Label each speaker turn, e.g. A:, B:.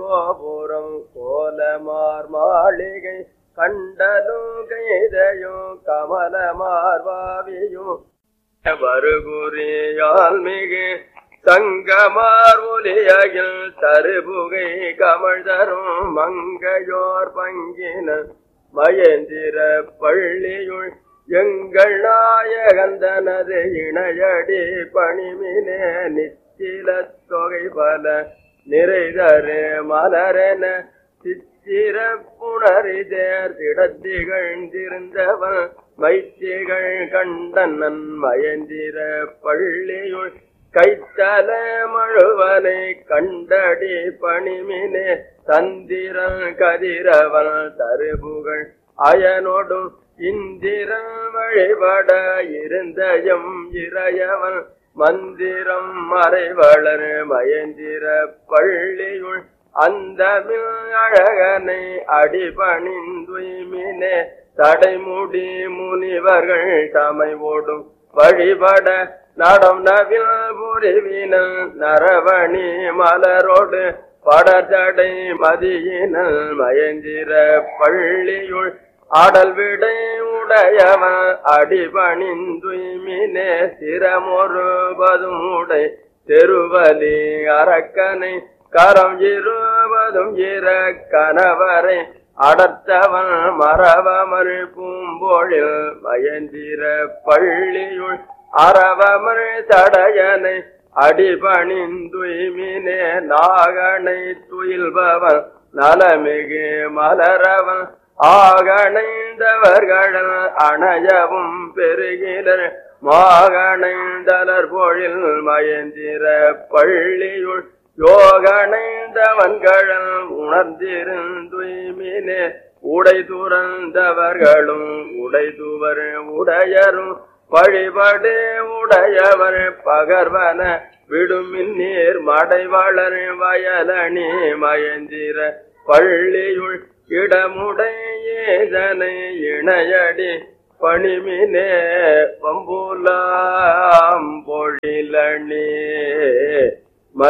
A: கோபுரம் கோலமார் மாளிகை கண்டலும் கைதையும் கமலமார் வாவியும் வருகுறியால் மிகு சங்கமார் ஒலியகில் தருபுகை கமழ் தரும் மங்கையோர் பங்கின மயந்திர பள்ளியுள் எங்கள் நாயகந்தனது இணையடி பணிமினே நிச்சில தொகை பல நிறைதரு மலரென சித்திர புணரிதேர் திடத்திகழ்ந்திருந்தவன் மைத்திகள் கண்டனன் மயந்திர பள்ளியுள் கைத்தல மழுவனை கண்டடி பணிமினே தந்திரன் கதிரவன் தருபுகள் அயனோடும் இந்திரன் வழிபட இருந்தயம் இறையவன் மந்திரம் மறைவளர் மயந்திர பள்ளியுள் அந்த அழகனை அடிபணிந்துய்மினே தடைமுடி முனிவர்கள் தமை ஓடும் வழிபட நடம் நவில் புரிவினல் நரவணி மலரோடு படர்தடை மதியினல் மயந்திர பள்ளியுள் ஆடல் விடை உடையவன் அடிபணிந்துய்மினே சிரமொருபதும் உடை தெருவலி அரக்கனை கரம் இருபதும் இர கணவரை அடர்த்தவன் மரவமர் பூம்பொழில் மயந்திர பள்ளியுள் அறவமர் தடையனை அடிபணிந்துய்மினே நாகனை துயில்பவன் நலமிகு மலரவன் ஆகணைந்தவர்கள் அணையவும் பெருகிலர் மாகணைந்தலர் பொழில் மயந்திர பள்ளியுள் யோகணைந்தவன்கள் உணர்ந்திருந்துய்மினே உடை துறந்தவர்களும் உடை துவர் உடையரும் வழிபடு உடையவர் பகர்வன விடுமின் நீர் மடை வளர் வயலணி மயந்திர பள்ளியுள் இடமுடையேதனை இணையடி பணிமினே பம்புலாம் பொழிலணி